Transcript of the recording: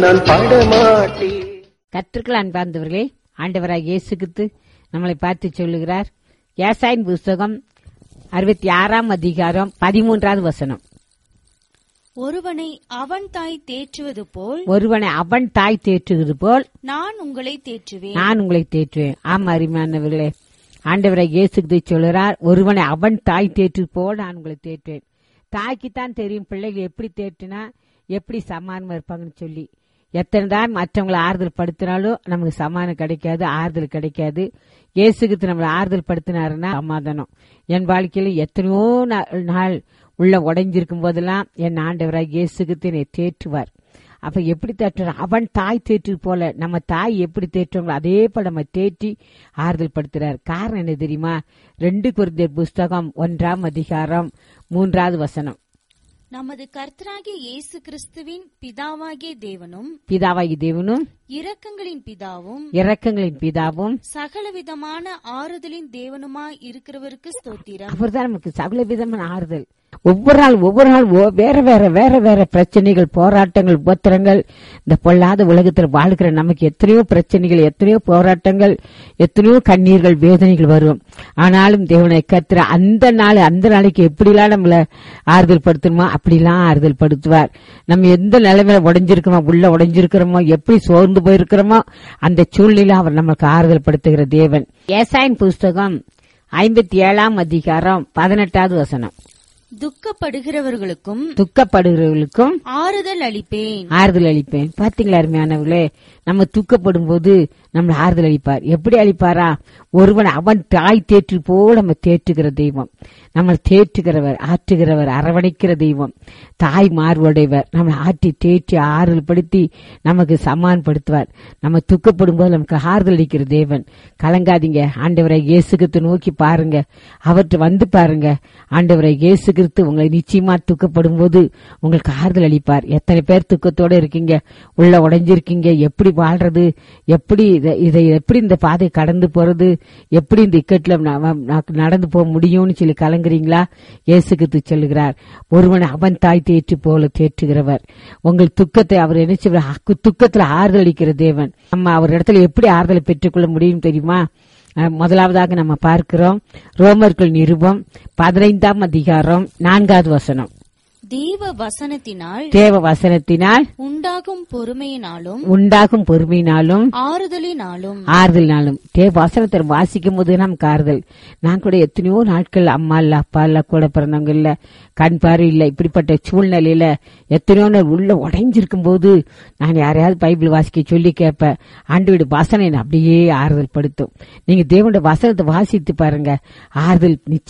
நான் பாடமாட்டேன் கற்றுக்கள் அன்பார்ந்தவர்களே ஆண்டவராக இயேசு கிறிஸ்து நம்மளை பார்த்து சொல்லுகிறார் ஏசாயின் புஸ்தகம் அறுபத்தி ஆறாம் அதிகாரம் பதிமூன்றாவது வசனம் ஒருவனை அவன் தாய் தேற்றுவது போல் ஒருவனை அவன் தாய் தேற்றுகிறது போல் நான் உங்களை தேற்றுவேன் நான் உங்களை தேற்றுவேன் ஆமா அருமையானவர்களே ஆண்டவராக இயேசு கிறிஸ்து சொல்லுகிறார் ஒருவனை அவன் தாய் தேற்று போல் நான் உங்களை தேற்றுவேன் தாய்க்குத்தான் தெரியும் பிள்ளைகள் எப்படி தேற்றினா எப்படி சமானமா இருப்பாங்கன்னு சொல்லி எத்தனை தான் மற்றவங்களை ஆறுதல் படுத்தினாலும் நமக்கு சமானம் கிடைக்காது ஆறுதல் கிடைக்காது இயேசுக்கு நம்மளை ஆறுதல் படுத்தினாருன்னா சமாதானம் என் வாழ்க்கையில எத்தனையோ நா- நாள் உள்ள உடைஞ்சிருக்கும் போதெல்லாம் என் ஆண்டவராக இயேசுக்கு என்னை தேற்றுவார் அப்ப எப்படி தேற்றுறான் அவன் தாய் தேற்று போல நம்ம தாய் எப்படி தேற்றுவாங்களோ அதே போல நம்ம தேற்றி ஆறுதல் படுத்துறார் காரணம் என்ன தெரியுமா ரெண்டு குருந்தர் புஸ்தகம் ஒன்றாம் அதிகாரம் மூன்றாவது வசனம் நமது கர்த்தராகிய இயேசு கிறிஸ்துவின் பிதாவாகிய தேவனும் பிதாவாகி தேவனும் இரக்கங்களின் பிதாவும் இரக்கங்களின் பிதாவும் சகலவிதமான ஆறுதலின் தேவனுமாய் இருக்கிறவருக்கு ஸ்தோத்திரம் அவர்தான் நமக்கு சகல விதமான ஆறுதல் ஒவ்வொரு நாள் ஒவ்வொரு நாள் ஒ- வேற வேற வேற வேற பிரச்சனைகள் போராட்டங்கள் உபத்திரங்கள் இந்த பொல்லாத உலகத்தில் வாழ்கிற நமக்கு எத்தனையோ பிரச்சனைகள் எத்தனையோ போராட்டங்கள் எத்தனையோ கண்ணீர்கள் வேதனைகள் வரும் ஆனாலும் தேவனை கத்துற அந்த நாள் அந்த நாளைக்கு எப்படிலாம் நம்மள ஆறுதல் படுத்தணுமோ அப்படிலாம் ஆறுதல் படுத்துவார் நம்ம எந்த நிலைமையில உடைஞ்சிருக்கோமோ உள்ள உடைஞ்சிருக்கிறோமோ எப்படி சோர்ந்து போயிருக்கிறோமோ அந்த சூழ்நிலை அவர் நமக்கு ஆறுதல் படுத்துகிற தேவன் ஏசாயின் புஸ்தகம் ஐம்பத்தி ஏழாம் அதிகாரம் பதினெட்டாவது வசனம் துக்கப்படுகிறவர்களுக்கும் துக்கப்படுகிறவர்களுக்கும் ஆறுதல் அளிப்பேன் ஆறுதல் அளிப்பேன் பாத்தீங்களா அருமையானவர்களே நம்ம துக்கப்படும் போது நம்மள ஆறுதல் அளிப்பார் எப்படி அளிப்பாரா ஒருவன் அவன் தாய் தேற்று போல நம்ம தேற்றுகிற தெய்வம் நம்ம தேற்றுகிறவர் ஆற்றுகிறவர் அரவணைக்கிற தெய்வம் தாய் மார்புடையவர் நம்மளை ஆற்றி தேற்றி ஆறுதல் படுத்தி நமக்கு சமான்படுத்துவார் நம்ம துக்கப்படும் போது நமக்கு ஆறுதல் அளிக்கிற தேவன் கலங்காதீங்க ஆண்டவரை இயேசு கிறிஸ்து நோக்கி பாருங்க அவர்கிட்ட வந்து பாருங்க ஆண்டவரை இயேசு கிறிஸ்து உங்களை நிச்சயமா துக்கப்படும் போது உங்களுக்கு ஆறுதல் அளிப்பார் எத்தனை பேர் துக்கத்தோட இருக்கீங்க உள்ள உடைஞ்சிருக்கீங்க எப்படி வாழ்றது எப்படி இத- இதை எப்படி இந்த பாதை கடந்து போறது எப்படி இந்த இக்கட்ல ந- ந- நடந்து போக முடியும்னு சொல்லி கலங்குறீங்களா இயேசு கிறிஸ்து சொல்லுகிறார் ஒருவன் அவன் தாய் தேற்று போல தேற்றுகிறவர் உங்கள் துக்கத்தை அவர் என்ன செய்வார்? அக்கு- துக்கத்துல ஆறுதல் அளிக்கிற தேவன் நம்ம அவர் இடத்துல எப்படி ஆறுதலை பெற்றுக்கொள்ள முடியும் தெரியுமா அஹ், முதலாவதாக நம்ம பார்க்கிறோம் ரோமர்கள் நிருபம் பதினைந்தாம் அதிகாரம் நான்காவது வசனம் தேவ வசனத்தினால் தேவ வசனத்தினால் உண்டாகும் பொறுமையினாலும் உண்டாகும் பொறுமையினாலும் ஆறுதலினாலும் ஆறுதல்னாலும் தேவ வசனத்தை வாசிக்கும் போது நமக்கு ஆறுதல் நான் கூட எத்தனையோ நாட்கள் அம்மா இல்ல அப்பா இல்ல கூட பிறந்தவங்க இல்ல கண் பார்வை இல்ல இப்படிப்பட்ட சூழ்நிலையில எத்தனையோ நாள் உள்ள உடைஞ்சிருக்கும் போது நான் யாரையாவது பைபிள் வாசிக்க சொல்லி கேட்பேன் ஆண்டோட வசனம் என்னை அப்படியே ஆறுதல் படுத்தும் நீங்க தேவனுடைய வசனத்தை வாசித்து பாருங்க ஆறுதல் நிச்சயம்